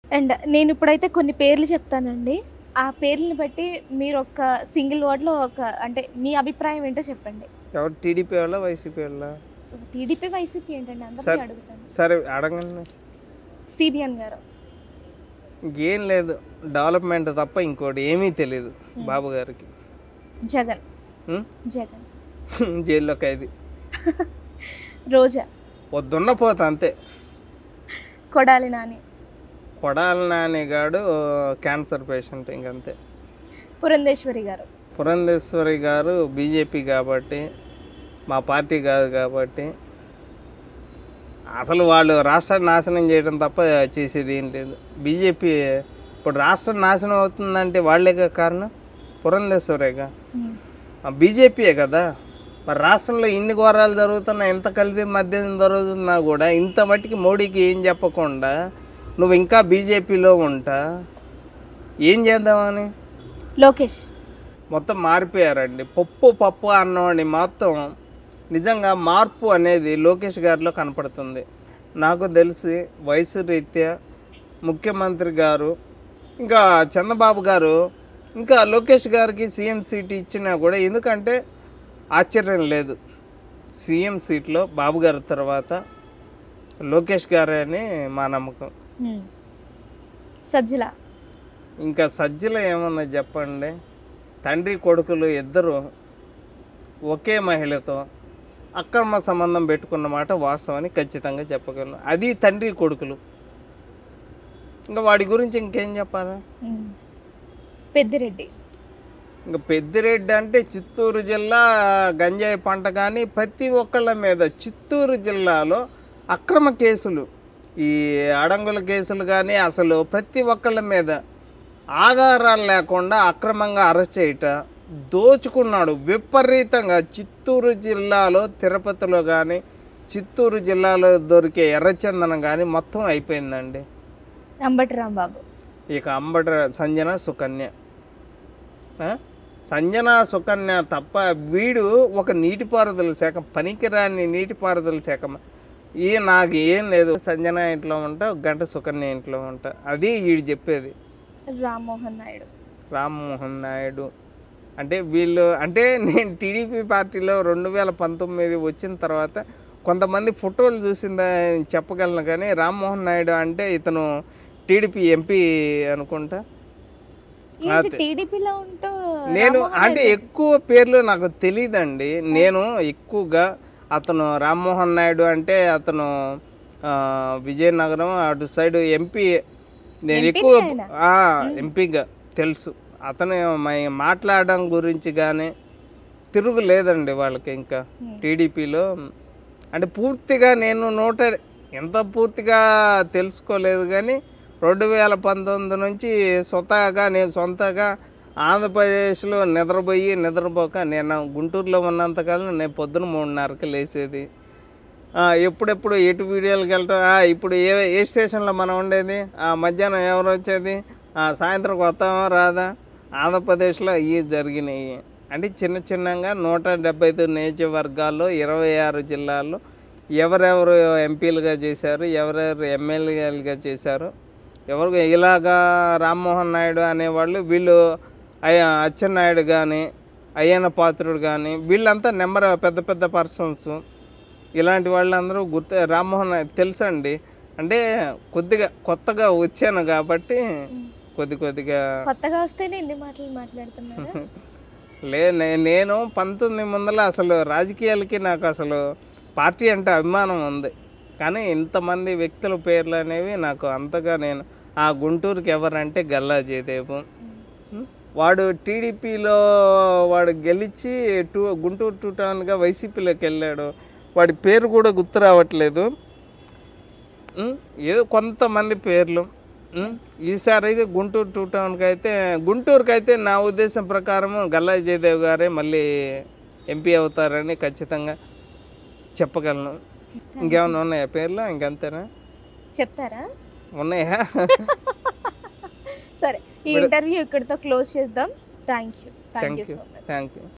And నేను ఇప్పుడైతే కొన్ని పేర్లు చెప్తానండి ఆ పేర్లని బట్టి మీరు ఒక సింగిల్ వర్డ్లో ఒక అంటే మీ అభిప్రాయం ఏంటో చెప్పండి ఎవరు టీడీపీ వాళ్ళ వైసీపీ వాళ్ళ టీడీపీ వైసీపీ ఏంటండి అందరికీ సరే. అడుగుతాను సరే అడగండి సిబిఎన్ గారు ఇంకేం లేదు డెవలప్మెంట్ తప్ప ఇంకోటి ఏమీ తెలియదు బాబు గారికి జగన్ హ్మ్? జగన్ జైల్లో ఖైదీ రోజా పొద్దున్న పోతా అంతే కొడాలి నాని కొడాలి నానిగాడు క్యాన్సర్ పేషెంట్ ఇంకంతే పురంధేశ్వరి గారు పురంధేశ్వరి గారు బీజేపీ కాబట్టి మా పార్టీ కాదు కాబట్టి అసలు వాళ్ళు రాష్ట్రాన్ని నాశనం చేయడం తప్ప చేసేది ఏం లేదు బీజేపీ ఇప్పుడు రాష్ట్రం నాశనం అవుతుందంటే వాళ్ళేగా కారణం పురంధేశ్వరేగా హ్మ్. బీజేపీయే కదా మరి రాష్ట్రంలో ఇన్ని ఘోరాలు జరుగుతున్నా ఎంత కలిసి మద్యం జరుగుతున్నా కూడా ఇంత మట్టికి మోడీకి ఏం చెప్పకుండా నువ్వు ఇంకా బీజేపీలో ఉంటా ఏం చేద్దామని లోకేష్ మొత్తం మారిపోయారండి పప్పు పప్పు అన్నవాడిని మొత్తం నిజంగా మార్పు అనేది లోకేష్ గారిలో కనపడుతుంది నాకు తెలిసి వయసు రీత్యా ముఖ్యమంత్రి గారు ఇంకా చంద్రబాబు గారు ఇంకా లోకేష్ గారికి సీఎం సీట్ ఇచ్చినా కూడా ఎందుకంటే ఆశ్చర్యం లేదు సీఎం సీట్లో బాబు గారి తర్వాత లోకేష్ గారే అని మా నమ్మకం హ్మ్. సజ్జల ఇంకా సజ్జలో ఏమన్నా చెప్పండి తండ్రి కొడుకులు ఇద్దరు ఒకే మహిళతో అక్రమ సంబంధం పెట్టుకున్న మాట వాస్తవాన్ని ఖచ్చితంగా చెప్పగలను అది తండ్రి కొడుకులు ఇంకా వాడి గురించి ఇంకేం చెప్పాలి హ్మ్. పెద్దిరెడ్డి ఇంకా పెద్దిరెడ్డి అంటే చిత్తూరు జిల్లా గంజాయి పంట కానీ ప్రతి ఒక్కళ్ళ మీద చిత్తూరు జిల్లాలో అక్రమ కేసులు ఈ అడంగుల కేసులు కానీ అసలు ప్రతి ఒక్కళ్ళ మీద ఆధారాలు లేకుండా అక్రమంగా అరెస్ట్ చేయట దోచుకున్నాడు విపరీతంగా చిత్తూరు జిల్లాలో తిరుపతిలో కానీ చిత్తూరు జిల్లాలో దొరికే ఎర్రచందనం కానీ మొత్తం అయిపోయిందండి అంబటి రాంబాబు ఇక అంబట సంజన సుకన్య ఆ? సంజన సుకన్య తప్ప వీడు ఒక నీటిపారుదల శాఖ పనికిరాని నీటిపారుదల శాఖ ఈ నాకు ఏం లేదు సంజన ఇంట్లో ఉంటా ఒక గంట సుకన్య ఇంట్లో ఉంటా అది వీడు చెప్పేది రామ్మోహన్ నాయుడు రామ్మోహన్ నాయుడు అంటే వీళ్ళు అంటే నేను టీడీపీ పార్టీలో రెండు వేల పంతొమ్మిది వచ్చిన తర్వాత కొంతమంది ఫోటోలు చూసిందా చెప్పగలను కానీ రామ్మోహన్ నాయుడు అంటే ఇతను టీడీపీ ఎంపీ అనుకుంటా ఏంటి అదే. టీడీపీలో ఉంటూ నేను రామ్మోహన్ అంటే నాయుడు- ఎక్కువ పేర్లు నాకు తెలియదండి నేను ఎక్కువగా అతను రామ్మోహన్ నాయుడు అంటే అతను ఆ, విజయనగరం అటు సైడ్ ఎంపీ నేను ఎంపీ ఎక్కువ ఆయన? ఆ, మ్మ్. ఎంపీగా తెలుసు అతను మై- మాట్లాడడం గురించి కానీ తిరుగు లేదండి వాళ్ళకి ఇంకా హ్మ్. టీడీపీలో అంటే పూర్తిగా నేను నూట ఎంత పూర్తిగా తెలుసుకోలేదు కానీ రెండు వేల పంతొమ్మిది నుంచి స్వతహాగా నేను సొంతగా ఆంధ్రప్రదేశ్లో నిద్రపోయి నిద్రపోక నేను గుంటూరులో ఉన్నంతకాలం నేను పొద్దున మూడున్నరకి లేచేది ఆ, ఎప్పుడెప్పుడు ఎటు వీడియోలకు వెళ్ళటం ఆ, ఇప్పుడు ఏ ఏ స్టేషన్లో మనం ఉండేది ఆ, మధ్యాహ్నం ఎవరు వచ్చేది ఆ, సాయంత్రం వస్తామా రాదా ఆంధ్రప్రదేశ్లో ఇవి జరిగినాయి అంటే చిన్న చిన్నగా నూట డెబ్బై ఐదు నియోజకవర్గాల్లో ఇరవై ఆరు జిల్లాల్లో ఎవరెవరు ఎంపీలుగా చేశారు ఎవరెవరు ఎమ్మెల్యేలుగా చేశారు ఎవరు ఇలాగా రామ్మోహన్ నాయుడు అనేవాళ్ళు వీళ్ళు అయ్య అచ్చెన్నాయుడు కానీ అయ్యన్న పాత్రుడు కానీ వీళ్ళంతా నెంబర్ పెద్ద పెద్ద పర్సన్స్ ఇలాంటి వాళ్ళందరూ గుర్తు రామ్మోహన్ నాయుడు తెలుసండి అంటే కొద్దిగా కొత్తగా వచ్చాను కాబట్టి హ్మ్. కొద్ది కొద్దిగా కొత్తగా వస్తేనే ఎన్ని మాటలు మాట్లాడుతున్నారా లే నే- నేను పంతొమ్మిది ముందల అసలు రాజకీయాలకి నాకు అసలు పార్టీ అంటే అభిమానం ఉంది కానీ ఇంతమంది వ్యక్తుల పేర్లు అనేవి నాకు అంతగా నేను ఆ గుంటూరుకి ఎవరంటే గల్లా జయదేవు హ్మ్. వాడు టీడీపీలో వాడు గెలిచి టూ గుంటూరు టూ టౌన్గా వైసీపీలోకి వెళ్ళాడు వాడి పేరు కూడా గుర్తు రావట్లేదు ఉం? ఏదో కొంతమంది పేర్లు ఉం? ఈసారి అయితే గుంటూరు టూ టౌన్కి అయితే గుంటూరుకి అయితే నా ఉద్దేశం ప్రకారం గల్లా జయదేవ్ గారే మళ్ళీ ఎంపీ అవుతారని ఖచ్చితంగా చెప్పగలను ఇంకేమైనా ఉన్నాయా పేర్లు ఇంకంతేనా చెప్తారా ఉన్నాయా సరే ఈ ఇప్పుడు- ఇంటర్వ్యూ ఇక్కడితో క్లోజ్ చేద్దాం thank you thank thank you you so much thank you